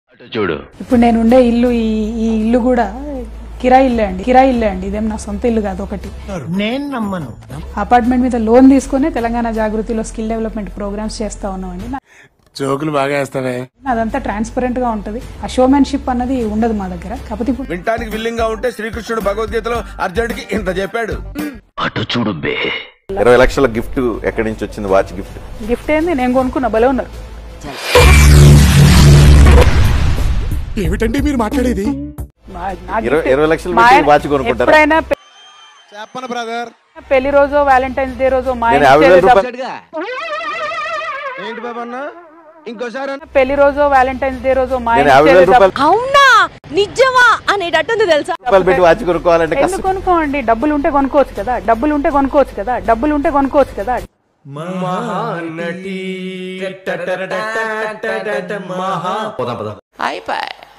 అటు చూడు ఇప్పుడు నేను ఉండే ఇల్లు ఈ ఈ ఇల్లు కూడా కిరాయి ఇల్లే అండి కిరాయి ఇల్లే అండి ఇదేం నా సొంత ఇల్లు కాదు ఒకటి నేను నమ్మను అపార్ట్మెంట్ మీద లోన్ తీసుకుని తెలంగాణ జాగృతిలో స్కిల్ డెవలప్మెంట్ ప్రోగ్రామ్స్ చేస్తా ఉన్నామండి నా- జోకులు బాగా వేస్తావే అదంతా ట్రాన్స్పరెంట్ గా ఉంటది ఆ షోమెన్షిప్ అన్నది ఉండదు మా దగ్గర కాకపోతే ఇప్పుడు వినటానికి విల్లింగ్ గా ఉంటే శ్రీకృష్ణుడు భగవద్గీతలో అర్జునుడికి ఇంత చెప్పాడు అటు చూడు బే ఇరవై లక్షల గిఫ్ట్ ఎక్కడి నుంచి వచ్చింది వాచ్ గిఫ్ట్ గిఫ్ట్ ఏంది నేను కొనుక్కున్నా భలే ఉన్నారు ఏమిటండి మీరు మాట్లాడేది మా- నా ఇరవై gift- ఇరవై లక్షలు మా పెట్టి ఆయన వాచ్ కొనుక్కుంటారా ఎప్పుడైనా పె- చెప్పను బ్రదర్ పెళ్లి రోజు వ్యాలంటైన్స్ డే రోజు మా నేను ఆయన యాభై వేల ఇచ్చేది రూపాయలు ఏంటి బాబు అన్న ఇంకోసారి అన్న. డబ్బు- పెళ్లి రోజు వ్యాలంటైన్స్ డే రోజు మా నేను ఆయన యాభై వేల ఇచ్చేది రూపాయలు డబ్బు- అవునా నిజమా అనేటట్టుంది తెలుసా రూపాయలు పెట్టి వాచ్ కొనుక్కోవాలంటే ఎందుకు కష్టం కొనుక్కోండి డబ్బులు ఉంటే కొనుక్కోవచ్చు కదా డబ్బులు ఉంటే కొనుక్కోవచ్చు కదా డబ్బులు ఉంటే కొనుక్కోవచ్చు కదా మహానటి